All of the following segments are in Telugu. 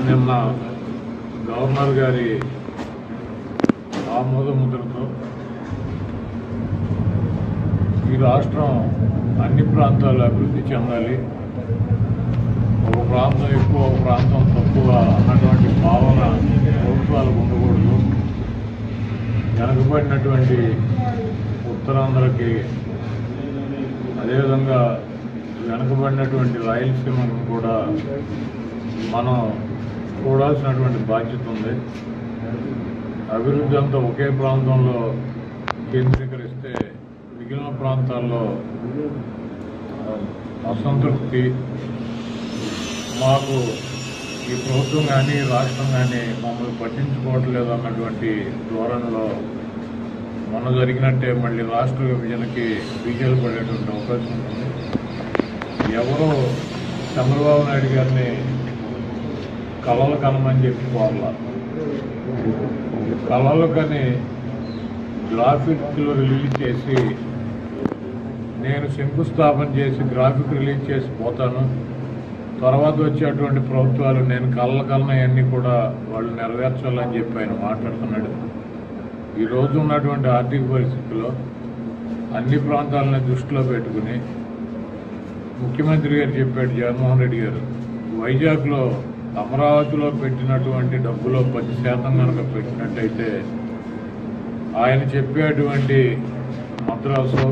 నిన్న గవర్నర్ గారి ఆమోద ముద్రతో ఈ రాష్ట్రం అన్ని ప్రాంతాలు అభివృద్ధి చెందాలి ఒక ప్రాంతం ఎక్కువ ఒక ప్రాంతం తక్కువ అన్నటువంటి భావన ప్రభుత్వాలకు ఉండకూడదు వెనకబడినటువంటి ఉత్తరాంధ్రకి అదేవిధంగా వెనకబడినటువంటి రాయలసీమను కూడా మనం చూడాల్సినటువంటి బాధ్యత ఉంది అభివృద్ధి అంతా ఒకే ప్రాంతంలో కేంద్రీకరిస్తే మిగిలిన ప్రాంతాల్లో ఆ, అసంతృప్తి మాకు ఈ ప్రభుత్వం కానీ రాష్ట్రం కానీ మమ్మల్ని పట్టించుకోవట్లేదు అన్నటువంటి ధోరణిలో మొన్న జరిగినట్టే మళ్ళీ రాష్ట్ర విభజనకి బీజేలు పడేటువంటి అవకాశం ఉంటుంది ఎవరో చంద్రబాబు నాయుడు గారిని కళలు కనమని చెప్పి కోరలా కళలు కని గ్రాఫిక్లు రిలీజ్ చేసి నేను శంకుస్థాపన చేసి గ్రాఫిక్ రిలీజ్ చేసి పోతాను తర్వాత వచ్చేటువంటి ప్రభుత్వాలు నేను కళ్ళ కలనవన్నీ కూడా వాళ్ళు నెరవేర్చాలని చెప్పి ఆయన మాట్లాడుతున్నాడు ఈ రోజు ఉన్నటువంటి ఆర్థిక పరిస్థితుల్లో అన్ని ప్రాంతాలని దృష్టిలో పెట్టుకుని ముఖ్యమంత్రి గారు చెప్పాడు జగన్మోహన్ రెడ్డి గారు వైజాగ్లో అమరావతిలో పెట్టినటువంటి డబ్బులో పది శాతం కనుక పెట్టినట్టయితే ఆయన చెప్పేటువంటి మద్రాసు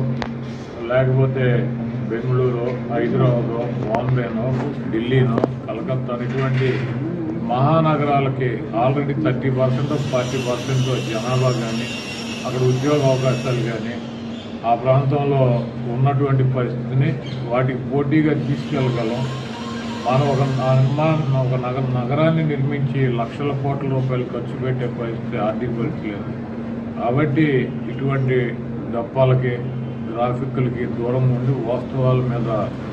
లేకపోతే బెంగళూరు హైదరాబాదు బాంబేనో ఢిల్లీనో కలకత్తా ఇటువంటి మహానగరాలకి already thirty percent forty percent జనాభా కానీ అక్కడ ఉద్యోగ అవకాశాలు కానీ ఆ ప్రాంతంలో ఉన్నటువంటి పరిస్థితిని వాటికి పోటీగా తీసుకెళ్ళగలం మనం ఒక నిర్మాణం ఒక నగర నగరాన్ని నిర్మించి లక్షల కోట్ల రూపాయలు ఖర్చు పెట్టే పరిస్థితి ఆర్థిక పరిస్థితి లేదు కాబట్టి ఇటువంటి దప్పాలకి గ్రాఫిక్లకి దూరం ఉండి వాస్తవాల మీద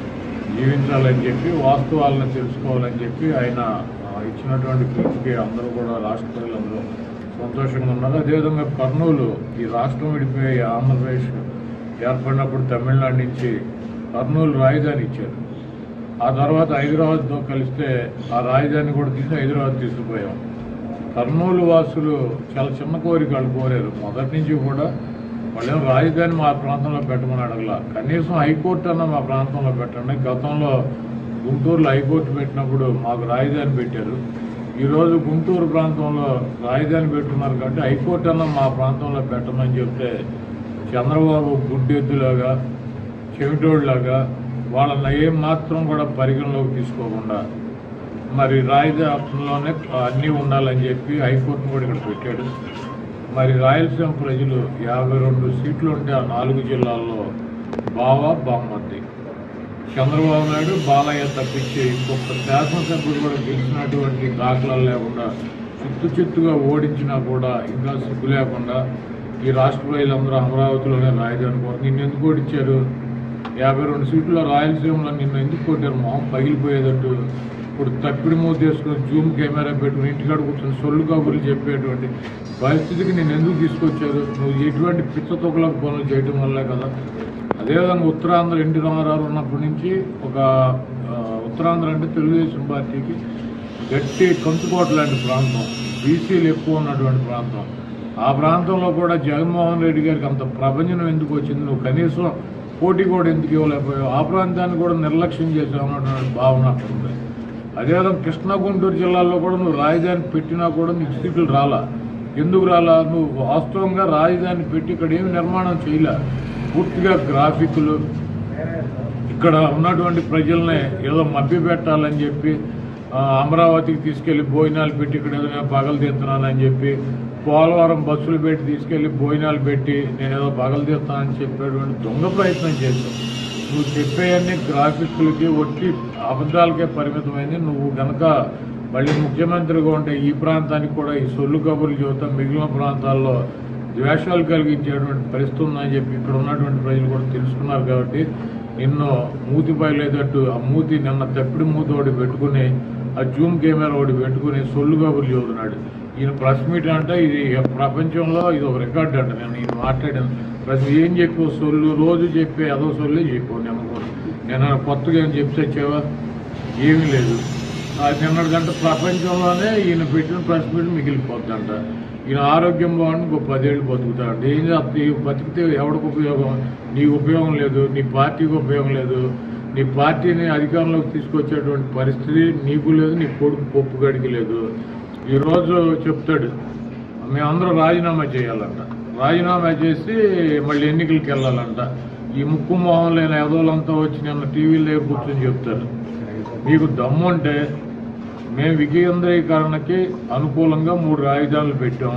జీవించాలని చెప్పి వాస్తవాలను తెలుసుకోవాలని చెప్పి ఆయన ఆ, ఇచ్చినటువంటి పిలుపుకి అందరూ కూడా రాష్ట్ర ప్రజలందరూ సంతోషంగా ఉన్నారు అదేవిధంగా కర్నూలు ఈ రాష్ట్రం విడిపోయి ఆంధ్రప్రదేశ్ ఏర్పడినప్పుడు తమిళనాడు నుంచి కర్నూలు రాజధాని ఇచ్చారు ఆ తర్వాత హైదరాబాద్తో కలిస్తే ఆ రాజధాని కూడా తీసి హైదరాబాద్ తీసుకుపోయాం కర్నూలు వాసులు చాలా చిన్న కోరికలు కోరారు మొదటి నుంచి కూడా వాళ్ళేమో రాజధాని మా ప్రాంతంలో పెట్టమని అడగల కనీసం హైకోర్టు అన్న మా ప్రాంతంలో పెట్టండి గతంలో గుంటూరులో హైకోర్టు పెట్టినప్పుడు మాకు రాజధాని పెట్టారు ఈరోజు గుంటూరు ప్రాంతంలో రాజధాని పెట్టున్నారు కాబట్టి హైకోర్టు అన్న మా ప్రాంతంలో పెట్టమని చెప్తే చంద్రబాబు గుడ్డెద్దులాగా చెవిటోళ్ళలాగా వాళ్ళని ఏం మాత్రం కూడా పరిగణలోకి తీసుకోకుండా మరి రాజధానిలోనే అన్నీ ఉండాలని చెప్పి హైకోర్టును కూడా ఇక్కడ పెట్టాడు మరి రాయలసీమ ప్రజలు యాభై రెండు సీట్లు ఉంటే ఆ నాలుగు జిల్లాల్లో బావా బామ్మద్ది చంద్రబాబు నాయుడు బాలయ్య తప్పించి ఇంకొక శాసనసభ్యుడు కూడా గెలిచినటువంటి దాఖలాలు లేకుండా చిత్తు చిత్తుగా ఓడించినా కూడా ఇంకా సిగ్గు లేకుండా ఈ రాష్ట్ర ప్రజలందరూ అమరావతిలోనే రాజధాని కోరు నిన్ను ఎందుకు ఓడించారు యాభై రెండు సీట్ల రాయలసీమలో నిన్ను ఎందుకు కొట్టారు మొహం పగిలిపోయేటట్టు ఇప్పుడు తప్పిడి మూత తీసుకొని జూమ్ కెమెరా పెట్టుకుని ఇంటికాడ కూర్చొని సొల్లు కబుర్లు చెప్పేటువంటి పరిస్థితికి నేను ఎందుకు తీసుకొచ్చారు నువ్వు ఎటువంటి పిచ్చ తొక్కలకు పనులు చేయటం వల్లే కదా అదేవిధంగా ఉత్తరాంధ్ర ఎన్టీ రామారావు ఉన్నప్పటి నుంచి ఒక ఆ, ఉత్తరాంధ్ర అంటే తెలుగుదేశం పార్టీకి గట్టి కంచుకోట లాంటి ప్రాంతం బీసీలు ఎక్కువ ఉన్నటువంటి ప్రాంతం ఆ ప్రాంతంలో కూడా జగన్మోహన్ రెడ్డి గారికి అంత ప్రభంజనం ఎందుకు వచ్చింది నువ్వు కనీసం పోటీ కూడా ఎందుకు ఇవ్వలేకపోయావు ఆ ప్రాంతాన్ని కూడా నిర్లక్ష్యం చేసావు అన్నటువంటి భావన అక్కడ ఉంది అదేవిధంగా కృష్ణా గుంటూరు జిల్లాల్లో కూడా నువ్వు రాజధాని పెట్టినా కూడా నీకు సీట్లు రాలా ఎందుకు రాలా నువ్వు వాస్తవంగా రాజధాని పెట్టి ఇక్కడ ఏమి నిర్మాణం చేయలే పూర్తిగా గ్రాఫిక్లు ఇక్కడ ఉన్నటువంటి ప్రజల్ని ఏదో మభ్య పెట్టాలని చెప్పి ఆ, అమరావతికి తీసుకెళ్లి భోజనాలు పెట్టి ఇక్కడ ఏదైనా పగలు తీస్తున్నానని చెప్పి పోలవరం బస్సులు పెట్టి తీసుకెళ్లి భోజనాలు పెట్టి నేను ఏదో పగలు తీస్తానని చెప్పేటువంటి దొంగ ప్రయత్నం చేశావు నువ్వు చెప్పేవన్నీ గ్రాఫిక్లకి ఒట్టి అబద్ధాలకే పరిమితమైంది నువ్వు గనక మళ్ళీ ముఖ్యమంత్రిగా ఉంటే ఈ ప్రాంతానికి కూడా ఈ సొల్లు కబుర్లు చెబుతాం మిగిలిన ప్రాంతాల్లో ద్వేషాలు కలిగించేటువంటి పరిస్థితి ఉందని చెప్పి ఇక్కడ ఉన్నటువంటి ప్రజలు కూడా తెలుసుకున్నారు కాబట్టి నిన్ను మూతి పైలేదట్టు ఆ మూతి నిన్న తప్పిడి మూతి ఒకటి పెట్టుకుని ఆ జూమ్ కెమెరా ఒకటి పెట్టుకుని సొల్లు కబుర్లు చెబుతున్నాడు ఈయన ప్రెస్ మీట్ అంటే ఇది ప్రపంచంలో ఇది ఒక రికార్డ్ అంట నేను ఈయన మాట్లాడాను ప్రతి ఏం చెప్పు సొల్లు రోజు చెప్పే అదో సొల్లే చెప్పు నేను కూడా నేను కొత్తగా ఏం చెప్తే వచ్చావా ఏమీ లేదు ఆ నిన్నటి గంట ప్రపంచంలోనే ఈయన పెట్టిన ప్రెస్ మీట్ మిగిలిపోతుందంట ఈయన ఆరోగ్యం బాగుండి ఇంకో పదేళ్ళు బతుకుతాడు ఏం చేస్తా ఈ బతికితే ఎవరికి ఉపయోగం నీకు ఉపయోగం లేదు నీ పార్టీకి ఉపయోగం లేదు నీ పార్టీని అధికారంలోకి తీసుకొచ్చేటువంటి పరిస్థితి నీకు లేదు నీ కొడుకు పప్పు గడికి లేదు ఈరోజు చెప్తాడు మేమందరం రాజీనామా చేయాలంట రాజీనామా చేసి మళ్ళీ ఎన్నికలకు వెళ్ళాలంట ఈ ముక్కు మొహం లేని ఎదోలంతా వచ్చి నిన్న టీవీలో కూర్చొని చెప్తారు మీకు దమ్ముంటే మేము వికేంద్రీకరణకి అనుకూలంగా మూడు రాజధానులు పెట్టాం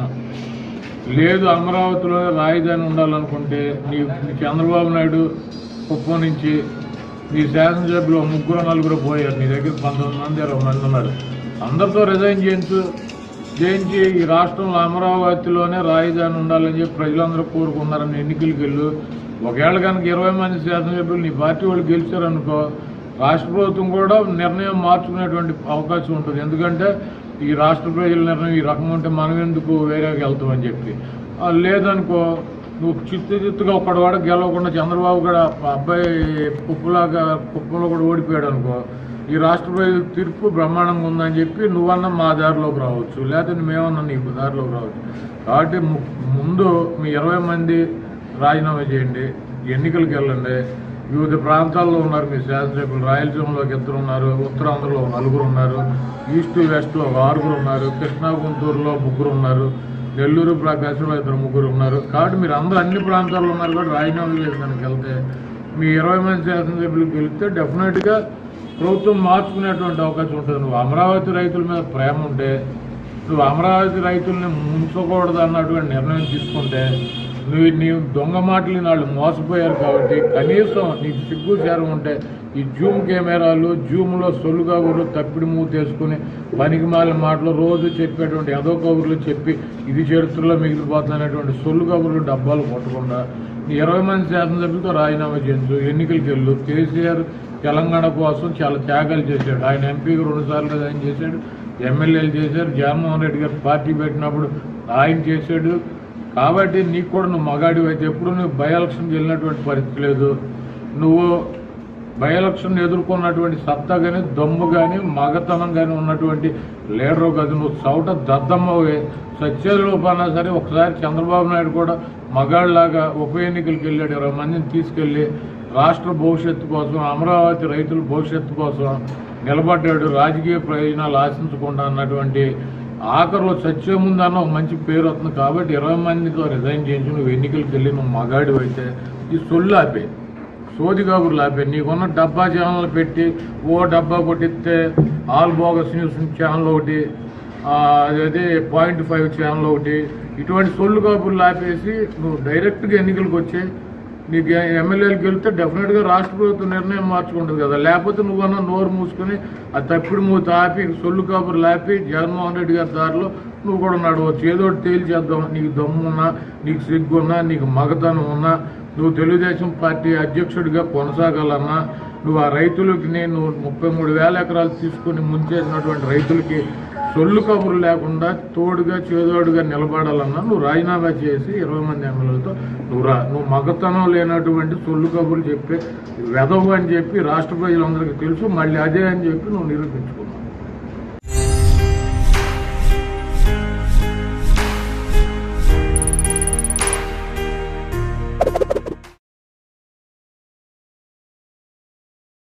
లేదు అమరావతిలో రాజధాని ఉండాలనుకుంటే నీ నీ చంద్రబాబు నాయుడు కుప్పం నుంచి నీ శాసనసభ్యులు ఓ ముగ్గురు నలుగురు పోయారు నీ దగ్గర పంతొమ్మిది మంది ఇరవై మంది ఉన్నారు అందరితో రిజైన్ చేయించు చేయించి ఈ రాష్ట్రంలో అమరావతిలోనే రాజధాని ఉండాలని చెప్పి ప్రజలందరూ కోరుకున్నారని ఎన్నికలకు వెళ్ళు ఒకవేళ కనుక ఇరవై మంది శాసనసభ్యులు నీ పార్టీ వాళ్ళు గెలిచారనుకో రాష్ట్ర ప్రభుత్వం కూడా నిర్ణయం మార్చుకునేటువంటి అవకాశం ఉంటుంది ఎందుకంటే ఈ రాష్ట్ర ప్రజల నిర్ణయం ఈ రకం ఉంటే మనం ఎందుకు వేరేగా వెళ్తామని చెప్పి ఆ, లేదనుకో నువ్వు చిత్తు చిత్తుగా ఒక్కడు కూడా గెలవకుండా చంద్రబాబు కూడా ఆ అబ్బాయి కుప్పలాగా కుప్పంలో కూడా ఓడిపోయాడు అనుకో ఈ రాష్ట్ర ప్రజల తీర్పు బ్రహ్మాండంగా ఉందని చెప్పి నువ్వన్నా మా దారిలోకి రావచ్చు లేకపోతే మేమన్నా నీ దారిలోకి రావచ్చు కాబట్టి ము- ముందు మీ ఇరవై మంది రాజీనామా చేయండి ఎన్నికలకు వెళ్ళండి వివిధ ప్రాంతాల్లో ఉన్నారు మీ శాసనసభ్యులు రాయలసీమలోకి ఇద్దరు ఉన్నారు ఉత్తరాంధ్రలో నలుగురు ఉన్నారు ఈస్ట్ వెస్ట్లో ఒక ఆరుగురు ఉన్నారు కృష్ణా గుంటూరులో ముగ్గురు ఉన్నారు నెల్లూరు ప్రకాశంలో ఇద్దరు ముగ్గురు ఉన్నారు కాబట్టి మీరు అందరూ అన్ని ప్రాంతాల్లో ఉన్నారు కాబట్టి రాజీనామా చేసానికి వెళ్తే మీ ఇరవై మంది శాసనసభ్యులకు వెళ్తే డెఫినెట్గా ప్రభుత్వం మార్చుకునేటువంటి అవకాశం ఉంటుంది నువ్వు అమరావతి రైతుల మీద ప్రేమ ఉంటే నువ్వు అమరావతి రైతుల్ని ముంచకూడదు అన్నటువంటి నిర్ణయం తీసుకుంటే నువ్వు నీ దొంగ మాటలు నాళ్ళు మోసపోయారు కాబట్టి కనీసం నీకు సిగ్గు చేరం ఉంటే ఈ జూమ్ కెమెరాలు జూమ్లో సొల్లు కబుర్లు తప్పిడి మూతేసుకుని పనికి మాలిన మాటలు రోజు చెప్పేటువంటి ఏదో కబుర్లు చెప్పి ఇది చరిత్రలో మిగిలిపోతున్నటువంటి సొల్లు కబుర్లు డబ్బాలు కొట్టకుండా ఈ ఇరవై మంది శాసనసభ్యులతో రాజీనామా చేయించు ఎన్నికలకు వెళ్ళు కేసీఆర్ తెలంగాణ కోసం చాలా త్యాగాలు చేశాడు ఆయన ఎంపీకి రెండు సార్లు ఆయన చేశాడు ఎమ్మెల్యేలు చేశారు జగన్మోహన్ రెడ్డి గారు పార్టీ పెట్టినప్పుడు ఆయన చేశాడు కాబట్టి నీకు కూడా నువ్వు మగాడివి అయితే ఎప్పుడు నువ్వు బై ఎలక్షన్కి వెళ్ళినటువంటి పరిస్థితి లేదు నువ్వు బై ఎలక్షన్ ఎదుర్కొన్నటువంటి సత్తా కానీ దమ్ము కానీ మగతనం కానీ ఉన్నటువంటి లీడరు కాదు నువ్వు చౌట దద్దమ్మవే సత్యరూపానా సరే ఒకసారి చంద్రబాబు నాయుడు కూడా మగాళ్ళలాగా ఉప ఎన్నికలకు వెళ్ళాడు ఇరవై మందిని తీసుకెళ్లి రాష్ట్ర భవిష్యత్తు కోసం అమరావతి రైతుల భవిష్యత్తు కోసం నిలబడ్డాడు రాజకీయ ప్రయోజనాలు ఆశించకుండా అన్నటువంటి ఆఖరిలో చచ్చే ముందన్న ఒక మంచి పేరు వస్తుంది కాబట్టి ఇరవై మందితో రిజైన్ చేయించి నువ్వు ఎన్నికలకు వెళ్ళి నువ్వు మగాడు అయితే ఈ సొల్లు ఆపే సోది కబుర్లు ఆపే నీకున్న డబ్బా ఛానల్ పెట్టి ఓ డబ్బా కొట్టిస్తే ఆల్ బోగస్ న్యూస్ ఛానల్ ఒకటి ఆ, అదే పాయింట్ ఫైవ్ ఛానల్ ఒకటి ఇటువంటి సొల్లు కబుర్లు ఆపేసి నువ్వు డైరెక్ట్గా ఎన్నికలకు వచ్చి నీకు ఎమ్మెల్యేలు గెలిస్తే డెఫినెట్గా రాష్ట్ర ప్రభుత్వం నిర్ణయం మార్చుకుంటుంది కదా లేకపోతే నువ్వన్నా నోరు మూసుకుని ఆ తప్పుడు మూత ఆపి సొల్లు కబుర్లు ఆపి జగన్మోహన్ రెడ్డి గారి దారిలో నువ్వు కూడా నడవచ్చు ఏదో ఒకటి తేల్చేద్దాం నీకు దమ్మున్నా నీకు సిగ్గున్నా నీకు మగతనం ఉన్నా నువ్వు తెలుగుదేశం పార్టీ అధ్యక్షుడిగా కొనసాగాలన్నా నువ్వు ఆ రైతులకి నేను ముప్పై మూడు వేల ఎకరాలు తీసుకుని ముంచేసినటువంటి రైతులకి సొల్లు కబుర్లు లేకుండా తోడుగా చేదోడుగా నిలబడాలన్నా నువ్వు రాజీనామా చేసి ఇరవై మంది ఎమ్మెల్యేలతో నువ్వు రా నువ్వు మగతనం లేనటువంటి సొల్లు కబుర్లు చెప్పి వెదవు అని చెప్పి రాష్ట్ర ప్రజలందరికీ తెలుసు మళ్ళీ అదే అని చెప్పి నువ్వు నిరూపించుకున్నావు